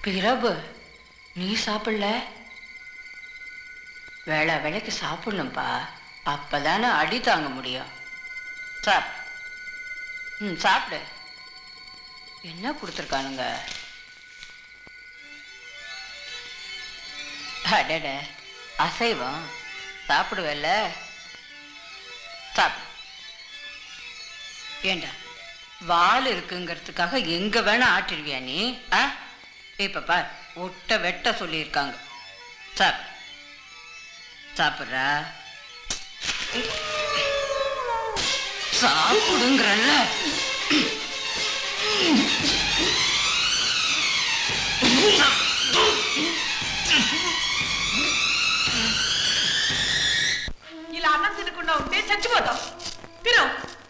பிரபு நீ சாப்பிடல வேளை வேலைக்கு சாப்பிடணும்ப்பா அப்பதானே அடி தாங்க முடியும் சாப் ம் சாப்பிடு என்ன கொடுத்துருக்கானுங்க அடட அசைவம் சாப்பிடுவல்ல சாப்பிடு ஏண்டா வால் இருக்குங்கிறதுக்காக எங்க வேணா ஆட்டிடுவியா நீ ஆ இப்ப பார் ஒட்ட வெட்ட சொல்லியிருக்காங்க சாப்பிடு சாப்பிட்றா சாப்பிடுங்கிறல்ல ఇలా అన్నం తినకుండా ఉంటే చచ్చిపోతాం తిను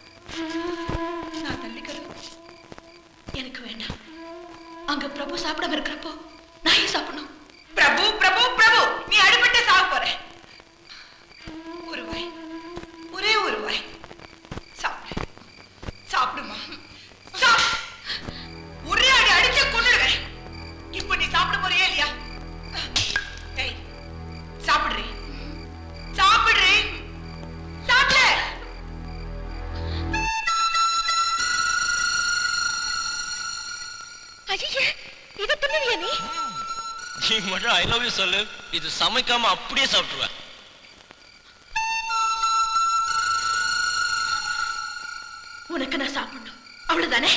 నా తల్లి కరు எனக்கு வேண்டாம் அங்க பிரபு சாப்பிடாம இருக்கிறப்போ நான் ஏன் சாப்பிடணும் பிரபு பிரபு பிரபு நீ அடிபட்டு சாக போற ஒரு வாய் ஒரே ஒரு வாய் சாப்பிடு சாப்பிடுமா சாப் ஒரே அடி அடிச்சு கொண்டுடுவேன் இப்போ நீ சாப்பிட போறியா இல்லையா ஏய் சாப்பிடுறீ சாப்பிடுறீ சாப்பிடு ஐயே இதை தின்னுவியா நீ நீ மட்டும் ஐ லவ் யூ சொல்லு இது சமைக்காம அப்படியே சாப்பிட்டுருவேன் உனக்கு நான் சாப்பிடணும் அவ்வளவுதானே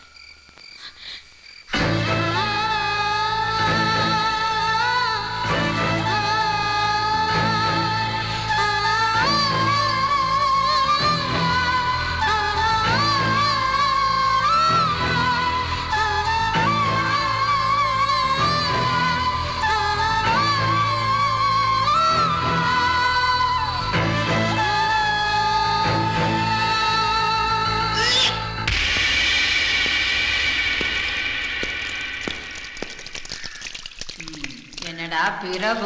என்னடா பிரபு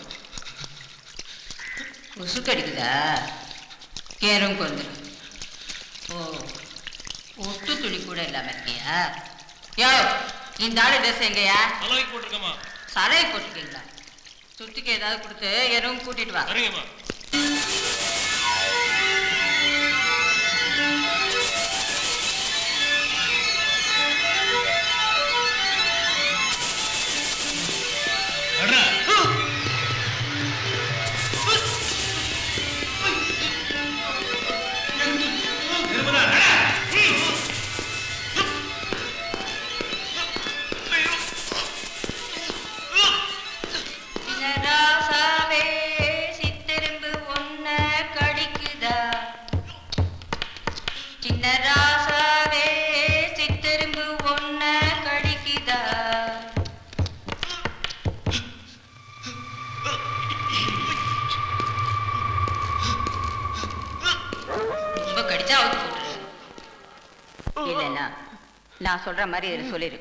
உசு கடிக்குதா கேரும் கொந்துடும் ஓ ஒட்டு துணி கூட இல்லாம இருக்கியா யோ இந்த ஆளு ட்ரெஸ் எங்கயா அளவுக்கு போட்டிருக்கமா சரையை போட்டுக்கீங்களா சுத்திக்கு ஏதாவது கொடுத்து எறும் கூட்டிட்டு வா சரிங்கம்மா சின்னராசாவே சித்தெரும்பு ஒன்ன கடிக்குதா சின்னராசாவே சித்தெரும்பு ஒன்ன கடிக்குதா ரொம்ப கடிச்சா அவுத்து போட்டுரு இல்லைன்னா நான் சொல்ற மாதிரி இதில் சொல்லிடு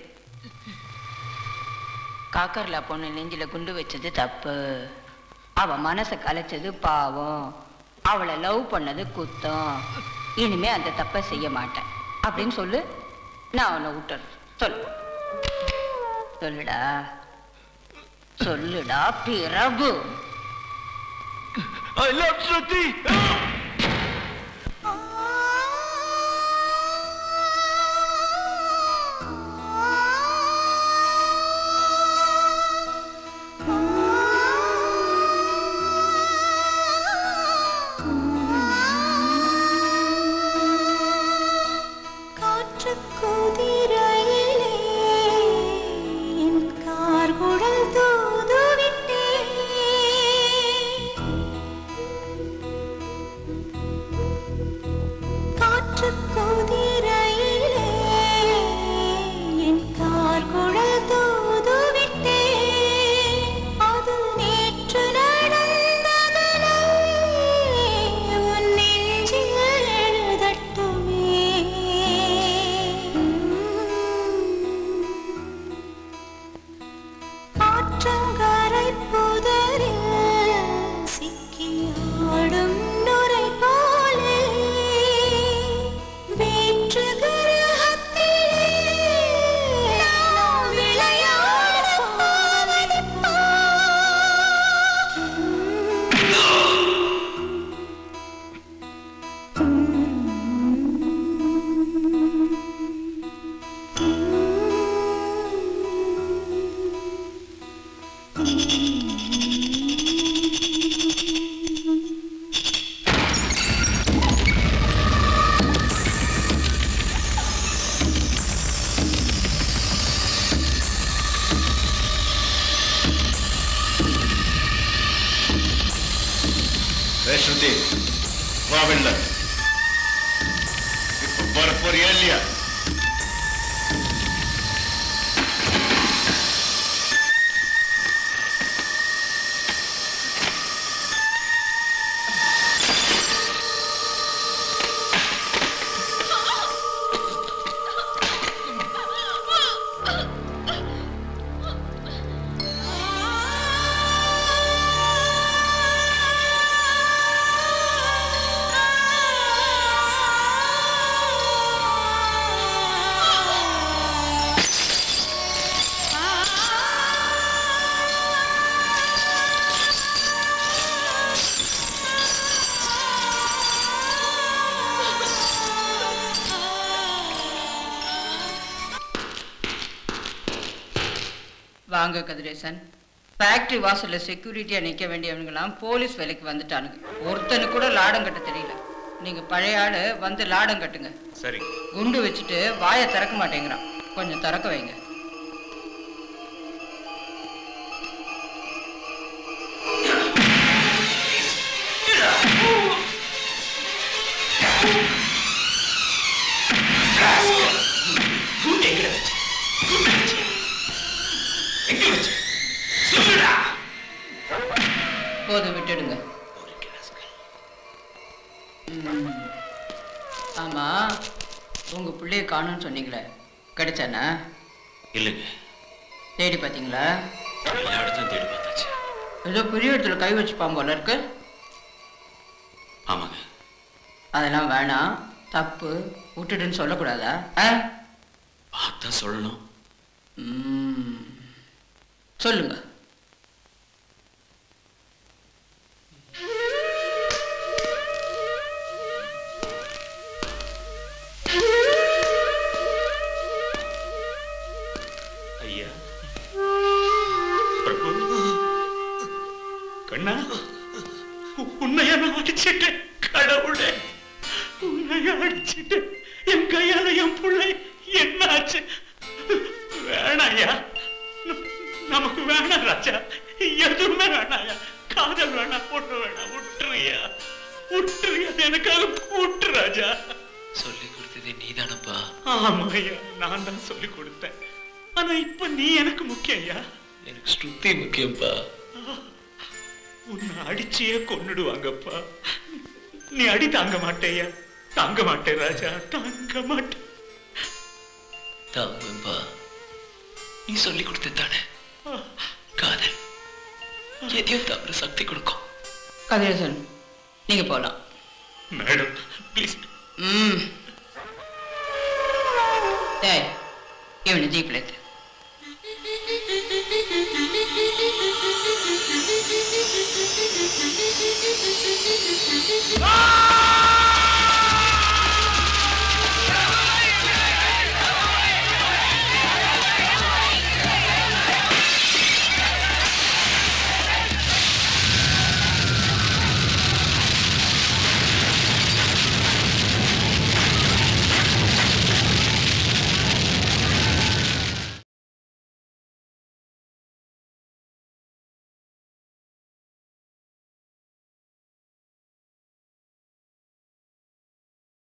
காக்கர்லா பொண்ணு நெஞ்சில குண்டு வச்சது தப்பு அவ மனசை கலைச்சது பாவம் அவளை லவ் பண்ணது குத்தம் இனிமே அந்த தப்பை செய்ய மாட்டேன் அப்படின்னு சொல்லு நான் அவனை விட்டுறேன் சொல்லு சொல்லுடா சொல்லுடா பிரபு ஐ லவ் ஸ்ருதி காற்றுக் குதிரையிலே என் கார்குழல் தூதுவிட்டேன் ஸ்ருதி வா வெளில இப்ப வர போறியா இல்லையா வாங்க கதிரேசன் ஃபேக்டரி வாசல்ல செக்யூரிட்டியா நிக்க வேண்டியவங்கலாம் போலீஸ் வேலைக்கு வந்துட்டானுங்க ஒருத்தனு கூட லாடம் கட்ட தெரியல நீங்க பழைய ஆளு வந்து லாடம் கட்டுங்க சரி குண்டு வச்சுட்டு வாயை திறக்க மாட்டேங்கிறான் கொஞ்சம் திறக்க வைங்க போதும் விட்டுடுங்க ம். ஆமா உங்க பிள்ளைய காணும்னு சொன்னீங்களே கிடைச்சானா இல்லைங்க தேடி பார்த்தீங்களா எல்லா இடத்துலையும் தேடி பார்த்தாச்சு ஏதோ பெரிய இடத்துல கை வச்சுப்பான் போல இருக்கு ஆமாங்க அதெல்லாம் வேணாம் தப்பு விட்டுடுன்னு சொல்லக்கூடாதா ஆ பார்த்தா சொல்லணும் ம். சொல்லுங்க ஐயா பிரபு கண்ணா உ- உன்னைய நான் அடிச்சிட்டேன் கடவுளே உன்னைய அடிச்சிட்டேன் என் கையால என் பிள்ளை என்னாச்சு வேணாயா ந- நமக்கு வேணாம் ராஜா எதுவுமே வேணாயா காதல் வேணாம் பொண்ணு வேணாம் விட்டுறியா விட்டுறியா எனக்காக விட்டு ராஜா சொல்லி கொடுத்ததே நீதானப்பா ஆமாய்யா நான் தான் சொல்லி கொடுத்தேன் ஆனா இப்ப நீ எனக்கு முக்கியம் ஐயா எனக்கு ஸ்ருதி முக்கியம்ப்பா உன்னை அடிச்சியே கொன்னுடுவாங்கப்பா நீ அடி தாங்க மாட்டேயா தாங்க மாட்டேன் ராஜா தாங்க மாட்டேன் தாங்குவேன்ப்பா நீ சொல்லி கொடுத்தது தானே காதல் எதையும் தவிர சக்தி கொடுக்கும் கதிரேசன் நீங்க போலாம் மேடம் ப்ளீஸ் ம் டேய் இவனை ஜீப்ல ஏத்து ஆ